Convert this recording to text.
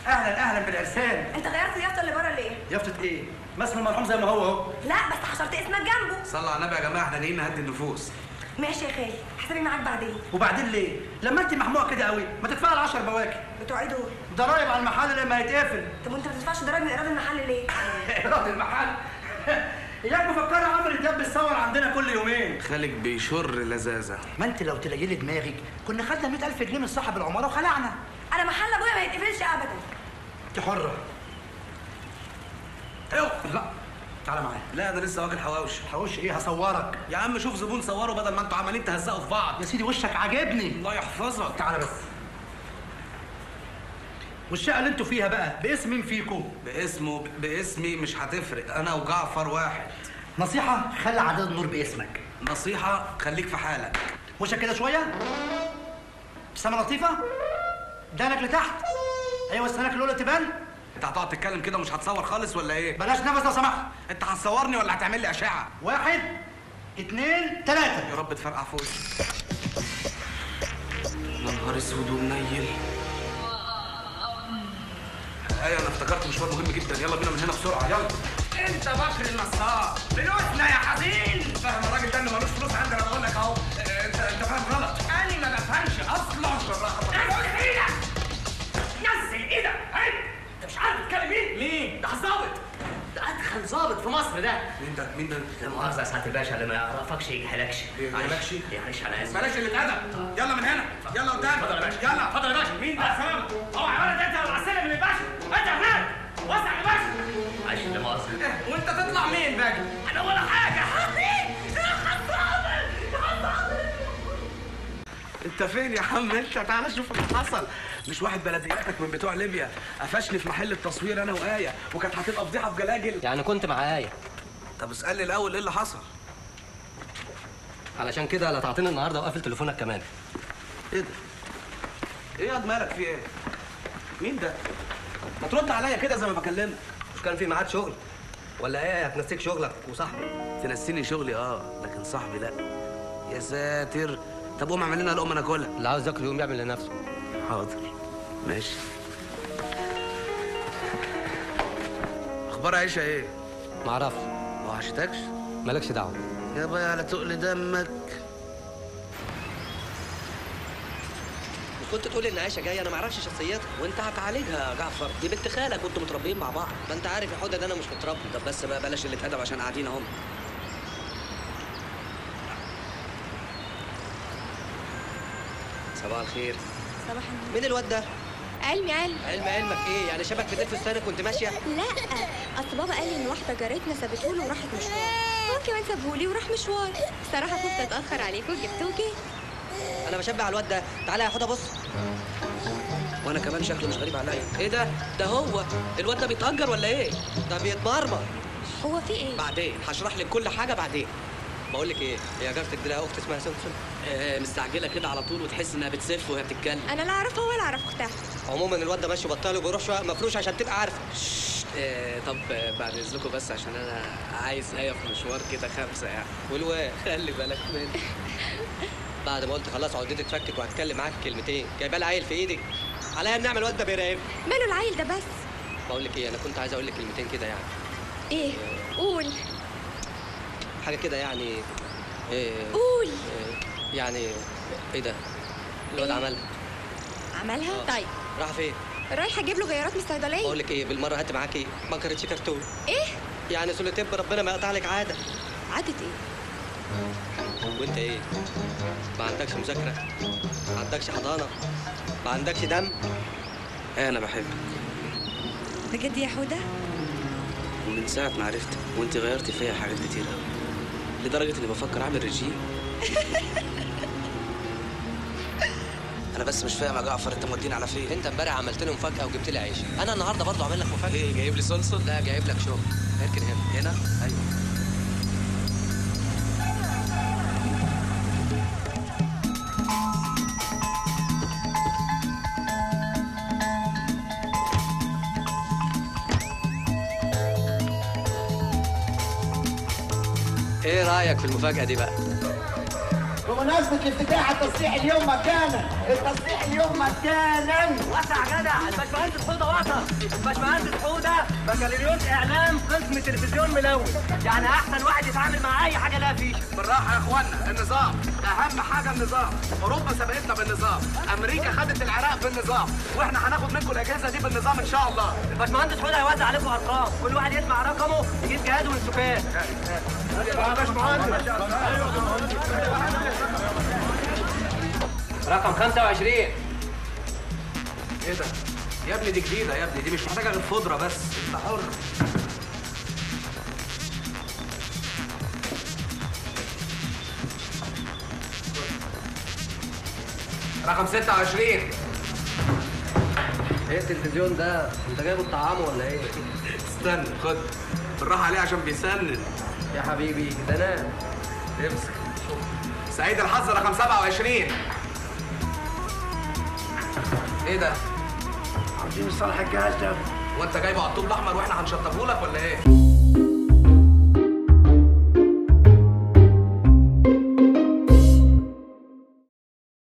اهلا اهلا بالعرسان انت غيرت اليافطه اللي بره ليه؟ يافطة ايه؟ ما اسم المرحوم زي ما هو اهو لا بس حشرت اسمك جنبه صلوا على النبي يا جماعه احنا جايين نهدي النفوس ماشي يا خالي حسابي معاك بعدين وبعدين ليه؟ لما انت محموقه كده قوي ما تدفع ال 10 بواكي بتوع ايه دول؟ ضرايب على المحل لما يتقفل طب وانت ما بتدفعش ضرايب من ايراد المحل ليه؟ ايراد المحل اياك مفكره عمرو دياب بيصور عندنا كل يومين خالك بيشر لذاذه ما انت لو تليلي دماغك كنا خدنا 100000 جنيه من صاحب العماره وخلعنا انا محل ابويا ما يتقفلش ابدا انت حره ايوه لا تعالى معايا لا انا لسه واكل حواوشي حوش ايه هصورك يا عم شوف زبون صوره بدل ما انتوا عمالين تهزقوا في بعض يا سيدي وشك عاجبني الله يحفظك تعالى بس والشقه اللي انتوا فيها بقى باسم مين فيكم باسمه باسمي مش هتفرق انا وجعفر واحد نصيحه خلي عدد النور باسمك نصيحه خليك في حالك وشك كده شويه ابتسامه لطيفه دانك لتحت ايوه السنك الاولى تبان انت هتقعد تتكلم كده ومش هتصور خالص ولا ايه بلاش نفس لو سمحت انت هتصورني ولا هتعمل لي اشعه واحد اتنين تلاته يا رب تفرقع في وشي يا نهار اسود ومنيل ايوه انا افتكرت مشوار مهم جدا يلا بينا من هنا بسرعه يلا انت بكر النصاب فلوسنا يا حزين فاهم الراجل ده انه ملوش فلوس عندنا بقول لك اهو اه، انت انت فاهم غلط انا ما بفهمش اصلا بالراحه ايدك نزل ايدك انت مش عارف تتكلم مين مين ده ظابط ده ادخل ظابط في مصر ده مين ده مين ده لا مؤاخذة يا سعادة الباشا اللي ما يعرفكش يجهلكش إيه، ما يجهلكش؟ معلش انا اسف بلاش اللي اتأدب يلا من هنا يلا قدام اتفضل يا باشا. يلا اتفضل يا باشا. مين ده سلام اوعى يا ولد انت العسله من الباشا انت هناك وسع يا باشا معلش لا مؤاخذة وانت تطلع مين باجي انا ولا حاجة انت فين يا عم انت تعالى شوف اللي حصل مش واحد بلدياتك من بتوع ليبيا قفشني في محل التصوير انا وآية وكانت هتبقى فضيحه في جلاجل يعني كنت معايا طب اسالني الاول ايه اللي حصل علشان كده لا تعطيني النهارده وقفل تليفونك كمان ايه ده ايه يا مالك في ايه مين ده ما ترد عليا كده زي ما بكلمك مش كان في ميعاد شغل ولا ايه هتنسيك شغلك وصاحبي تنسيني شغلي اه لكن صاحبي لا يا ساتر طب قوم اعمل لنا لقمه ناكلها اللي عاوز ياكل يقوم يعمل لنفسه حاضر ماشي اخبار عيشه ايه معرفش ما وحشتكش مالكش دعوه يا باي على تقل دمك كنت تقول ان عائشه جايه انا ما اعرفش شخصيتها وانت هتعالجها يا جعفر دي بنت خالك وانتوا متربيين مع بعض ما انت عارف يا حوده ده انا مش متربي طب بس بقى بلاش اللي اتأدب عشان قاعدين اهم صباح الخير صباح النور مين الواد ده؟ علمي علم علم علمك ايه؟ يعني شبك في ديل فستانك وانت ماشيه؟ لا اصل بابا قال لي ان واحده جارتنا سابته له وراحت مشوار هو كمان سابهولي وراح مشوار صراحه خفت اتاخر عليكم جبتوكي انا بشبع على الواد ده تعالى يا حوده بص وانا كمان شكله مش غريب عليا ايه ده؟ ده هو الواد ده بيتأجر ولا ايه؟ ده بيتمرمر هو في ايه بعدين هشرح لك كل حاجه بعدين بقول لك ايه هي جارتك دي لها اخت اسمها سمسم آه مستعجله كده على طول وتحس انها بتسف وهي بتتكلم انا لا اعرفها ولا اعرف اختها عموما الواد ده ماشي بطال وبيروح شويه مفروش عشان تبقى عارفه آه طب آه، بعد اذنكم بس عشان انا عايز ايه في مشوار كده خمسه يعني والواد خلي بالك مني بعد ما قلت خلاص عدتي اتفكت وهتكلم معاك كلمتين جايبه لي عيل في ايدك عليا النعمه الواد ده بيراقب ماله العيل ده بس بقول لك ايه انا كنت عايز اقول لك كلمتين كده يعني ايه قول حاجه كده يعني إيه قول إيه يعني ايه ده الواد إيه؟ عملها عملها آه. طيب راح فين رايحه اجيب له غيارات من الصيدليه بقول لك ايه بالمره هات معاكي بنكره كرتون ايه يعني سوليتيب ربنا ما يقطع لك عاده عادة ايه وانت ايه ما عندكش مذاكره ما عندكش حضانه ما عندكش دم آه انا بحبك بجد يا حوده ومن ساعه ما عرفتك وانت غيرتي فيا حاجات كتير قوي لدرجه اني بفكر اعمل رجيم انا بس مش فاهم يا جعفر انت موديني على فين انت امبارح عملت لي مفاجاه وجبت لي عيش انا النهارده برضو عامل لك مفاجاه ايه جايب لي صلصه لا جايب لك شغل اركن هنا هنا ايوه ايه رايك في المفاجاه دي بقى بمناسبة الافتتاح التصريح اليوم مجانا التصريح اليوم مجانا وسع جدع الباشمهندس حوده وسع الباشمهندس حوده بكالوريوس اعلام قسم تلفزيون ملون يعني احسن واحد يتعامل مع اي حاجه لها فيش بالراحه يا اخوانا النظام اهم حاجه النظام اوروبا سبقتنا بالنظام امريكا خدت العراق بالنظام واحنا هناخد منكم الاجهزه دي بالنظام ان شاء الله الباشمهندس حوده هيوزع عليكم ارقام كل واحد يسمع رقمه يجيب جهازه من السكان رقم 25 ايه ده يا ابني دي جديده يا ابني دي مش محتاجه غير خضره بس انت حر رقم 26 ايه التلفزيون ده انت جايبه الطعام ولا ايه استنى خد بالراحه عليه عشان بيسنن يا حبيبي ده انا امسك سعيد الحظ رقم 27 ايه ده؟ عاوزين نصلح الجهاز ده وانت جايبه على الطوب الاحمر واحنا هنشطبه لك ولا ايه؟